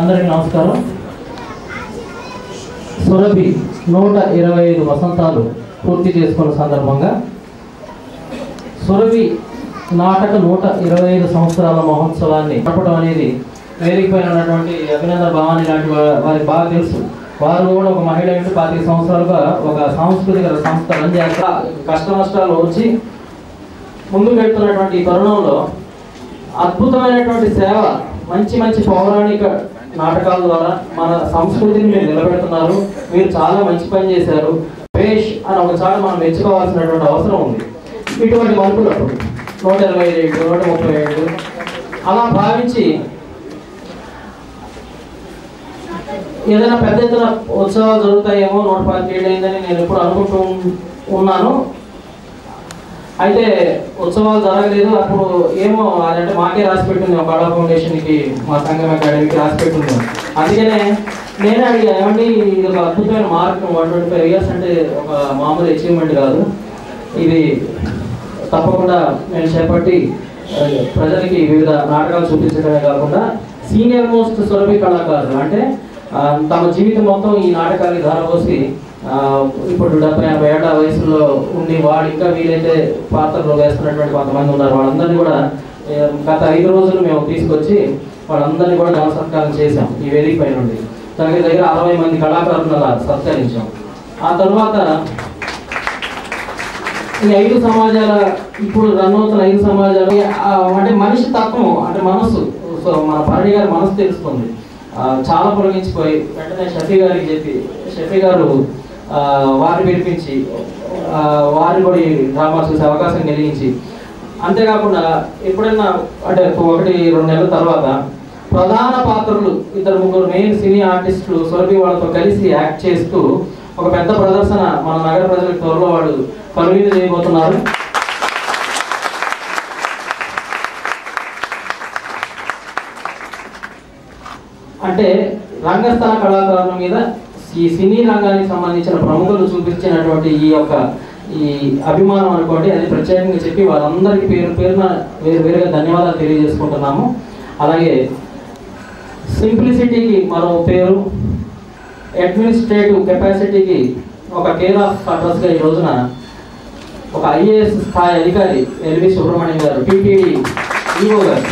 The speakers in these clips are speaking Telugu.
అందరికీ నమస్కారం సురభి నూట ఇరవై ఐదు వసంతాలు పూర్తి చేసుకున్న సందర్భంగా సురభి నాటక నూట ఇరవై ఐదు సంవత్సరాల మహోత్సవాన్ని నడపడం అనేది వేదికపైన ఉన్నటువంటి అభినందన భవాని లాంటి వా- వారికి బాగా తెలుసు వారు కూడా ఒక మహిళ ఏంటి పాతిక సంవత్సరాలుగా ఒక సాంస్కృతిక సంస్థ రన్ చేస్తా కష్ట నష్టాలు వచ్చి ముందుకు వెళ్తున్నటువంటి ఈ తరుణంలో అద్భుతమైనటువంటి సేవ మంచి మంచి పౌరాణిక నాటకాల ద్వారా మన సంస్కృతిని మీరు నిలబెడుతున్నారు మీరు చాలా మంచి పని చేశారు పేష్ అని ఒకసారి మనం మెచ్చుకోవాల్సినటువంటి అవసరం ఉంది ఇటువంటి మలుపులప్పుడు నూట ఇరవై ఏడు నూట ముప్పై ఏడు అలా భావించి ఏదైనా పెద్ద ఎత్తున ఉత్సవాలు జరుగుతాయేమో నూట పాతిక ఏళ్ళు అయిందని నేను ఎప్పుడు అనుకుంటూ ఉన్నాను అయితే ఉత్సవాలు జరగలేదు అప్పుడు ఏమో అదంటే మాకే రాసి పెట్టింది ఒక కళా ఫౌండేషన్కి మా సంఘం అకాడమీకి రాసి పెట్టింది అందుకనే నేనే అడిగా ఏమండి ఇది ఒక అద్భుతమైన mark one twenty five years అంటే ఒక మామూలు అచీవ్మెంట్ కాదు ఇది తప్పకుండా నేను చేపట్టి ఆ, ప్రజలకి వివిధ నాటకాలు చూపించడమే కాకుండా సీనియర్ మోస్ట్ సురభి కళాకారులు అంటే ఆ, తమ జీవితం మొత్తం ఈ నాటకాలకి ధారపోసి ఆ, ఇప్పుడు డెబ్బై ఎనభై ఏళ్ల వయసులో ఉండి వాడు ఇంకా వీలైతే పాత్రలు వేస్తున్నటువంటి కొంతమంది ఉన్నారు వాళ్ళందరినీ కూడా ఏ, గత ఐదు రోజులు మేము తీసుకొచ్చి వాళ్ళందరినీ కూడా ఘన సత్కారం చేశాం ఈ వేదిక పై నుండి దగ్గర దగ్గర అరవై మంది కళాకారులను అలా సత్కరించాం ఆ తర్వాత ఈ ఐదు సమాజాల ఇప్పుడు రన్ అవుతున్న ఐదు సమాజాలు ఆ, అంటే మనిషి తత్వం అంటే మనసు సో మన భరణి గారి మనసు తెలుస్తుంది ఆ, చాలా పొలగించిపోయి వెంటనే షఫీ గారికి చెప్పి షఫీ గారు ఆ, వారిని పిలిపించి ఆ, వారిని కూడా ఈ డ్రామా చూసే అవకాశం కలిగించి అంతేకాకుండా ఎప్పుడైనా అంటే ఒకటి రెండు నెలల తర్వాత ప్రధాన పాత్రలు ఇద్దరు ముగ్గురు మెయిన్ సినీ ఆర్టిస్టులు సురభి వాళ్ళతో కలిసి యాక్ట్ చేస్తూ ఒక పెద్ద ప్రదర్శన మన నగర ప్రజలకు త్వరలో వాళ్ళు కనువిందు చేయబోతున్నారు అంటే రంగస్థల కళాకారుల మీద ఈ సినీ రంగానికి సంబంధించిన ప్రముఖులు చూపించినటువంటి ఈ యొక్క ఈ అభిమానం అనుకోండి అది ప్రత్యేకంగా చెప్పి వాళ్ళందరికీ పేరు పేరున వేరు వేరుగా ధన్యవాదాలు తెలియజేసుకుంటున్నాము అలాగే సింప్లిసిటీకి మరో పేరు అడ్మినిస్ట్రేటివ్ కెపాసిటీకి ఒక కేర్ ఆఫ్ అడ్రస్గా ఈ రోజున ఒక ఐఏఎస్ స్థాయి అధికారి ఎల్వి సుబ్రహ్మణ్యం గారు టీటీడీ ఈఓ గారు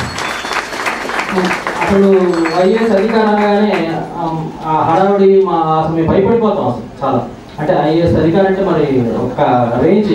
అసలు ఐఏఎస్ అధికారి అనగానే ఆమ్, ఆ హడావుడి మా అసలు మేము భయపడిపోతాం అసలు చాలా అంటే ఐఏఎస్ అధికారి అంటే మరి ఒక రేంజ్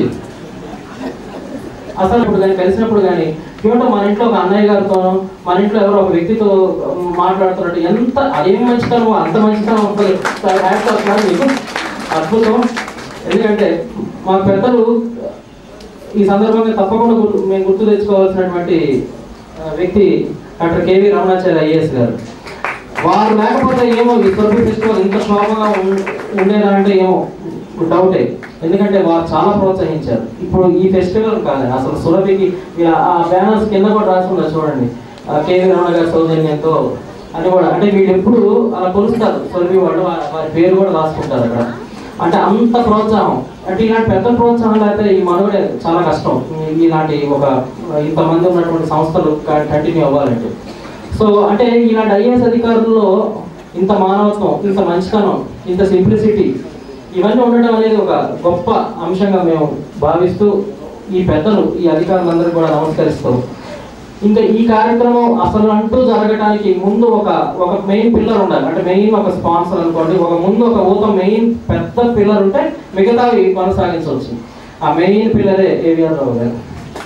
అసలు ఇప్పుడు కానీ కలిసినప్పుడు కానీ ఏమిటో మన ఇంట్లో ఒక అన్నయ్య గారితోనో మన ఇంట్లో ఎవరో ఒక వ్యక్తితో మాట్లాడుతున్నట్టు ఎంత అదేం మంచితనం అంత మంచితనం ఉంటుంది హ్యాట్స్ ఆఫ్ సార్ మీకు అద్భుతం ఎందుకంటే మా పెద్దలు ఈ సందర్భంగా తప్పకుండా గుర్తు మేము గుర్తు తెచ్చుకోవాల్సినటువంటి ఆ, వ్యక్తి డాక్టర్ కేవీ రమణాచార్య ఐఏఎస్ గారు వారు లేకపోతే ఏమో ఈ సురభి ఫెస్టివల్ ఇంత శోభగా ఉం- ఉండేదా అంటే ఏమో డౌటే ఎందుకంటే వారు చాలా ప్రోత్సహించారు ఇప్పుడు ఈ ఫెస్టివల్ కాదు అసలు సురభికి ఇలా ఆ బ్యానర్స్ కింద కూడా రాసి ఉన్నారు చూడండి ఆ కేవీ రమణ గారి సౌజన్యంతో అని కూడా అంటే వీళ్ళు ఎప్పుడు అలా కొలుస్తారు సురభి వాళ్ళు వా- వారి పేరు కూడా రాసుకుంటారు అక్కడ అంటే అంత ప్రోత్సాహం అంటే ఇలాంటి పెద్ద ప్రోత్సాహం లేకపోతే ఈ మనుగడే చాలా కష్టం ఈ- ఇలాంటి ఒక ఇంతమంది ఉన్నటువంటి సంస్థలు కంటిన్యూ అవ్వాలంటే సో అంటే ఇలాంటి ఐఏఎస్ అధికారుల్లో ఇంత మానవత్వం ఇంత మంచితనం ఇంత సింప్లిసిటీ ఇవన్నీ ఉండడం అనేది ఒక గొప్ప అంశంగా మేము భావిస్తూ ఈ పెద్దలు ఈ అధికారులందరూ కూడా నమస్కరిస్తూ ఇంకా ఈ కార్యక్రమం అసలు అంటూ జరగడానికి ముందు ఒక ఒక మెయిన్ పిల్లర్ ఉండాలి అంటే మెయిన్ ఒక స్పాన్సర్ అనుకోండి ఒక ముందు ఒక ఊత మెయిన్ పెద్ద పిల్లర్ ఉంటే మిగతావి కొనసాగించవచ్చు ఆ మెయిన్ పిల్లరే ఏవిఆర్ రావు గారు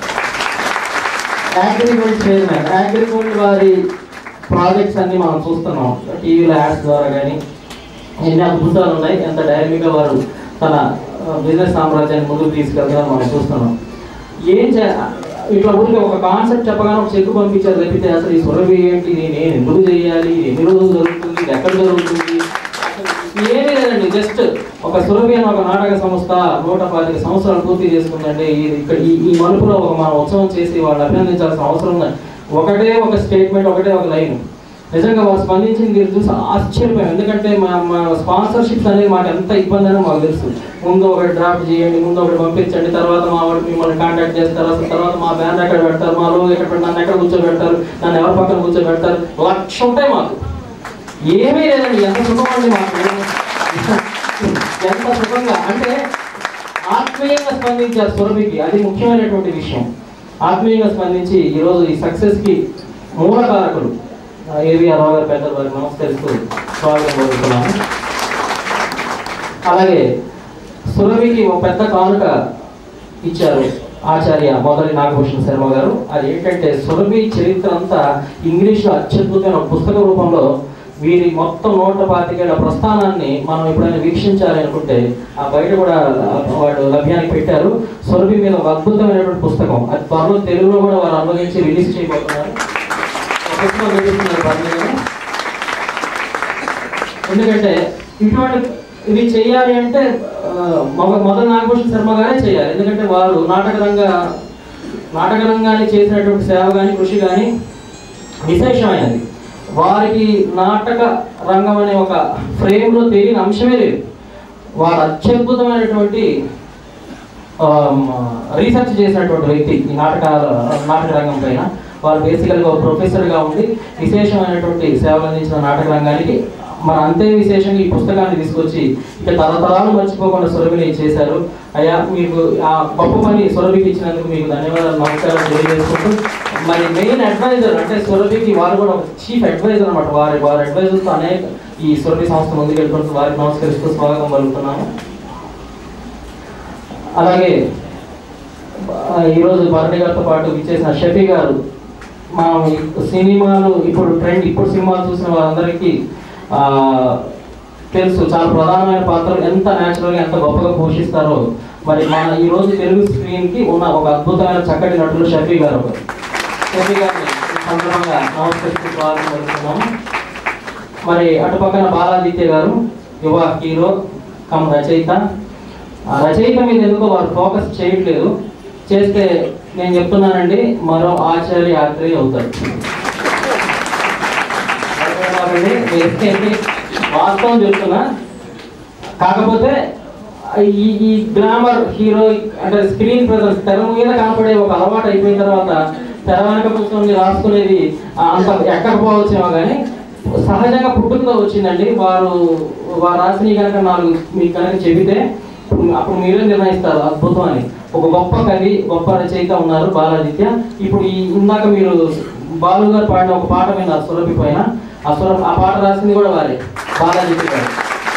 అగ్రిగోల్డ్ చైర్మన్ అగ్రిగోల్డ్ వారి ప్రాజెక్ట్స్ అన్ని మనం చూస్తున్నాం టీవీలో యాడ్స్ ద్వారా కానీ ఎన్ని అద్భుతాలు ఉన్నాయి ఎంత డైనమిక్గా వారు తన బిజినెస్ సామ్రాజ్యాన్ని ముందుకు తీసుకెళ్తారో మనం చూస్తున్నాం ఏం చే ఇట్లా ఊరికి ఒక కాన్సెప్ట్ చెప్పగానే ఒక చెక్ పంపించారు తప్పితే అసలు ఈ సురభి ఏంటి ఇది నేను ఎందుకు చేయాలి ఇది ఎన్ని రోజులు జరుగుతుంది ఇది ఎక్కడ జరుగుతుంది అసలు ఏమీ లేదండి జస్ట్ ఒక సురభి అని ఒక నాటక సంస్థ నూట పాతిక సంవత్సరాలు పూర్తి చేసుకుందంటే ఈ- ఇక్కడ ఈ ఈ మలుపులో ఒక మన ఉత్సవం చేసి వాళ్ళు అభినందించాల్సిన అవసరం ఉంది ఒకటే ఒక స్టేట్మెంట్ ఒకటే ఒక లైన్ నిజంగా వాళ్ళు స్పందించింది మీరు చూసి ఆశ్చర్యపోయాం ఎందుకంటే మా మా స్పాన్సర్షిప్స్ అనేది మాకు ఎంత ఇబ్బంది అని మాకు తెలుసు ముందు ఒకటి డ్రాఫ్ట్ చేయండి ముందు ఒకటి పంపించండి తర్వాత మా వాళ్ళు మిమ్మల్ని కాంటాక్ట్ చేస్తారు అసలు తర్వాత మా బ్యానర్ ఎక్కడ పెడతారు మా లోగో ఎక్కడ పెడతారు నన్ను ఎక్కడ కూర్చోబెడతారు నన్ను ఎవరి పక్కన కూర్చోబెడతారు లక్ష ఉంటాయి మాకు ఏమీ లేదండి ఎంత సుఖం అండి మాకు ఎంత సుఖంగా అంటే ఆత్మీయంగా స్పందించారు సురభికి అది ముఖ్యమైనటువంటి విషయం ఆత్మీయంగా స్పందించి ఈరోజు ఈ సక్సెస్కి మూల కారకులు ఏవిఆర్ రావు గారు పెద్దలు వారికి నమస్కరిస్తూ స్వాగతం కోరుతున్నాను అలాగే సురభికి ఒక పెద్ద కానుక ఇచ్చారు ఆచార్య మొదటి నాగభూషణ శర్మ గారు అది ఏంటంటే సురభి చరిత్ర అంతా ఇంగ్లీష్లో అత్యద్భుతమైన ఒక పుస్తక రూపంలో వీరి మొత్తం నూట పాతికేళ్ల ప్రస్థానాన్ని మనం ఎప్పుడైనా వీక్షించాలి అనుకుంటే ఆ బయట కూడా వాడు లభ్యానికి పెట్టారు సురభి మీద ఒక అద్భుతమైనటువంటి పుస్తకం అది త్వరలో తెలుగులో కూడా వారు అనుభవించి రిలీజ్ చేయబోతున్నారు ఒక పుస్తకం వేస్తున్నారు పర్లేదు ఎందుకంటే ఇటువంటి ఇవి చేయాలి అంటే ఆ, మొద- మొదలు నాగభూషణ శర్మ గారే చేయాలి ఎందుకంటే వారు నాటక రంగ నాటక రంగాన్ని చేసినటువంటి సేవ కానీ కృషి కానీ విశేషమైనది వారికి నాటక రంగం అనే ఒక ఫ్రేమ్లో తెలియని అంశమే లేదు వారు అత్యద్భుతమైనటువంటి రీసెర్చ్ చేసినటువంటి వ్యక్తి ఈ నాటక నాటక రంగం పైన వారు బేసికల్గా ఒక ప్రొఫెసర్గా ఉండి విశేషమైనటువంటి సేవలు అందించిన నాటక రంగానికి మన అంతే విశేషంగా ఈ పుస్తకాన్ని తీసుకొచ్చి ఇక తరతరాలు మర్చిపోకుండా సురభిని చేశారు అయ్యా మీకు ఆ గొప్ప పని సురభికి ఇచ్చినందుకు మీకు ధన్యవాదాలు నమస్కారాలు తెలియజేసుకుంటూ మరి మెయిన్ అడ్వైజర్ అంటే సురభికి వారు కూడా ఒక చీఫ్ అడ్వైజర్ అనమాట వారి వారి అడ్వైజర్తో అనేక ఈ సురభి సంస్థ ముందుకెళ్తుంటూ వారికి నమస్కరిస్తూ స్వాగతం పలుకుతున్నాము అలాగే ఆ, ఈరోజు భరణి గారితో పాటు విచ్చేసిన షఫీ గారు మా ఈ సినిమాలు ఇప్పుడు ట్రెండ్ ఇప్పుడు సినిమాలు చూసిన వారందరికీ ఆ, తెలుసు చాలా ప్రధానమైన పాత్రలు ఎంత న్యాచురల్గా ఎంత గొప్పగా పోషిస్తారో మరి మన ఈ రోజు తెలుగు స్క్రీన్కి ఉన్న ఒక అద్భుతమైన చక్కటి నటులు షఫీ గారు ఒకరు షఫీ గారిని ఈ సందర్భంగా నమస్కరిస్తూ స్వాగతం పలుకుతున్నాము మరి అటుపక్కన బాలాదిత్య గారు యువ హీరో కమ్ రచయిత ఆ రచయిత మీద ఎందుకో వారు ఫోకస్ చేయట్లేదు చేస్తే నేను చెప్తున్నానండి మరో ఆచార్య యాత్రి అవుతారు భయపడమాకండి, ఎందుకంటే వాస్తవం చెప్తున్నా కాకపోతే ఈ ఈ గ్లామర్ హీరో అంటే స్క్రీన్ ప్రజెన్స్ తెర మీద కనపడే ఒక అలవాటు అయిపోయిన తర్వాత తెర వెనక కూర్చొని రాసుకునేది ఆ, అంత ఎక్కకపోవచ్చేమో కానీ సహజంగా పుట్టుకతో వచ్చిందండి వారు వారు రాసిన కనుక నాలుగు మీకు కనుక చెబితే అప్పుడు మీరే నిర్ణయిస్తారు అద్భుతం అని ఒక గొప్ప కవి గొప్ప రచయిత ఉన్నారు బాలాదిత్య ఇప్పుడు ఈ ఇందాక మీరు బాలు గారు పాడిన ఒక పాట విన్నారు సురభి పైన ఆ సుర ఆ పాట రాసింది కూడా వారే బాలాదిత్య గారు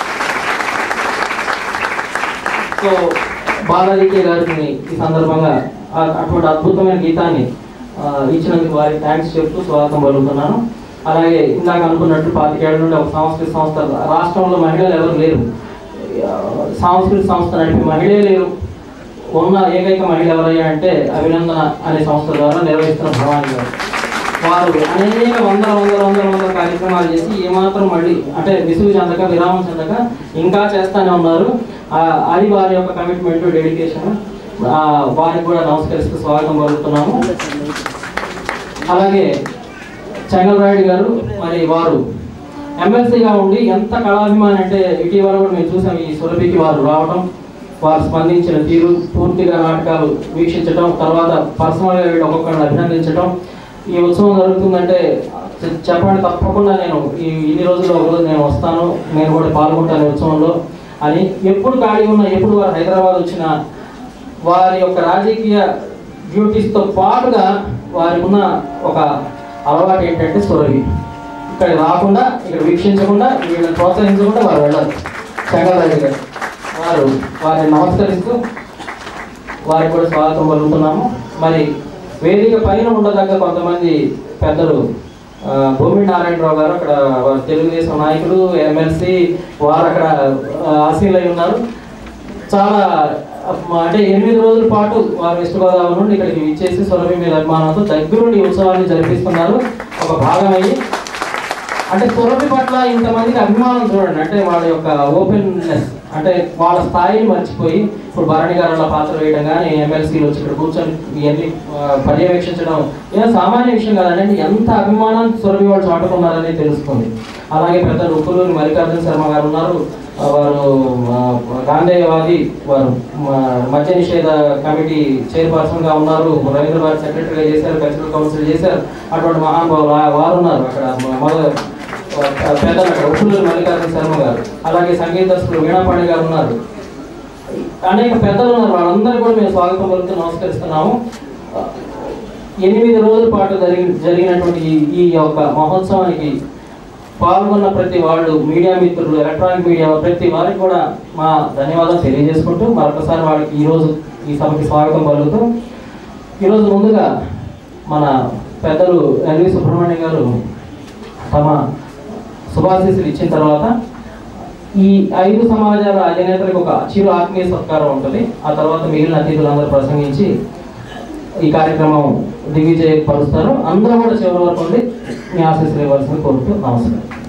సో బాలాదిత్య గారిని ఈ సందర్భంగా ఆ- అటువంటి అద్భుతమైన గీతాన్ని ఆ, ఇచ్చినందుకు వారికి థ్యాంక్స్ చెప్తూ స్వాగతం పలుకుతున్నాను అలాగే ఇందాక అనుకున్నట్టు పాతికేళ్ల నుండి ఒక సాంస్కృతిక సంస్థ రాష్ట్రంలో మహిళలు ఎవరు లేరు ఆ, సాంస్కృతిక సంస్థ నడిపే మహిళే లేరు ఉన్న ఏకైక మహిళ ఎవరయ్యా అంటే అభినందన అనే సంస్థ ద్వారా నిర్వహిస్తున్న భవాని గారు వారు అనేక వందల వందల వందల వందల కార్యక్రమాలు చేసి ఏమాత్రం మళ్ళీ అంటే విసుగు చెందక విరామం చెందక ఇంకా చేస్తానే ఉన్నారు ఆ, అది వారి యొక్క కమిట్మెంట్ డెడికేషన్ వారికి కూడా నమస్కరిస్తూ స్వాగతం పలుకుతున్నాము అలాగే చెంగల్రాయుడు గారు మరి వారు ఎమ్మెల్సీగా ఉండి ఎంత కళాభిమాని అంటే ఇటీవల కూడా మేము చూసాం ఈ సురభికి వారు రావడం వారు స్పందించిన తీరు పూర్తిగా నాటకాలు వీక్షించడం తర్వాత పర్సనల్గా వీళ్ళు ఒక్కొక్కరిని అభినందించడం ఈ ఉత్సవం జరుగుతుందంటే చె- చెప్పండి తప్పకుండా నేను ఈ ఇన్ని రోజుల్లో ఒక రోజు నేను వస్తాను నేను కూడా పాల్గొంటాను ఈ ఉత్సవంలో అని ఎప్పుడు ఖాళీ ఉన్నా ఎప్పుడు వారు హైదరాబాద్ వచ్చినా వారి యొక్క రాజకీయ డ్యూటీస్తో పాటుగా వారికి ఉన్న ఒక అలవాటు ఏంటంటే సురవి ఇక్కడ రాకుండా ఇక్కడ వీక్షించకుండా వీళ్ళని ప్రోత్సహించకుండా వారు వెళ్ళారు చెంగల్రాయుడు గారు వారు వారిని నమస్కరిస్తూ వారికి కూడా స్వాగతం పలుకుతున్నాము మరి వేదిక పైన ఉండదగ్గ కొంతమంది పెద్దలు ఆ, భూమి నారాయణరావు గారు అక్కడ వారు తెలుగుదేశం నాయకులు ఎమ్మెల్సీ వారు అక్కడ ఆ, ఆసీనులై ఉన్నారు చాలా అప్- అంటే ఎనిమిది రోజుల పాటు వారు వెస్ట్ గోదావరి నుండి ఇక్కడికి విచ్చేసి సురభి మీద అభిమానంతో దగ్గరుండి ఈ ఉత్సవాన్ని జరిపిస్తున్నారు ఒక భాగమయ్యి అంటే సురభి పట్ల ఇంతమందికి అభిమానం చూడండి అంటే వాళ్ళ యొక్క ఓపెన్నెస్ అంటే వాళ్ళ స్థాయిని మర్చిపోయి ఇప్పుడు భరణి గారు అలా పాత్ర వేయడం కానీ ఎమ్మెల్సీలు వచ్చి ఇక్కడ కూర్చొని ఇవన్నీ ఆ, పర్యవేక్షించడం ఏదో సామాన్య విషయం కాదండి అంటే ఎంత అభిమానం సురభి వాళ్ళు చాటుకున్నారని తెలుస్తుంది అలాగే పెద్దలు ఉప్పులూరి మల్లికార్జున శర్మ గారు ఉన్నారు ఆ, వారు ఆ, గాంధేయవాది వారు ఆ, మద్య నిషేధ కమిటీ చైర్పర్సన్ గా ఉన్నారు రవీంద్ర భారతి సెక్రటరీగా చేశారు కల్చరల్ కౌన్సిల్ చేశారు అటువంటి మహానుభావులు ఆ- వారు ఉన్నారు అక్కడ మొదలు ఆ, పెద్ద నటుడు ఉప్పులూరి మల్లికార్జున శర్మ గారు అలాగే సంగీత దర్శకులు వీణాపాణి గారు ఉన్నారు అనేక పెద్దలు ఉన్నారు వాళ్ళందరూ కూడా మేము స్వాగతం పలుకుతూ నమస్కరిస్తున్నాము ఆ, ఎనిమిది రోజుల పాటు జరిగి జరిగినటువంటి ఈ- ఈ యొక్క మహోత్సవానికి పాల్గొన్న ప్రతి వాళ్ళు మీడియా మిత్రులు ఎలక్ట్రానిక్ మీడియా ప్రతి వారికి కూడా మా ధన్యవాదాలు తెలియజేసుకుంటూ మరొకసారి వాళ్ళకి ఈరోజు ఈ సభకి స్వాగతం పలుకుతూ ఈరోజు ముందుగా మన పెద్దలు ఎల్వి సుబ్రహ్మణ్యం గారు తమ శుభాశీస్సులు ఇచ్చిన తర్వాత ఈ ఐదు సమాజాల అధినేతలకు ఒక చిరు ఆత్మీయ సత్కారం ఉంటుంది ఆ తర్వాత మిగిలిన అతిథులందరూ ప్రసంగించి ఈ కార్యక్రమం దిగ్విజయ పరుస్తారు అందరూ కూడా చివరి వరకు ఉండి మీ ఆశీస్సులు ఇవ్వాల్సింది కోరుతూ నమస్కారం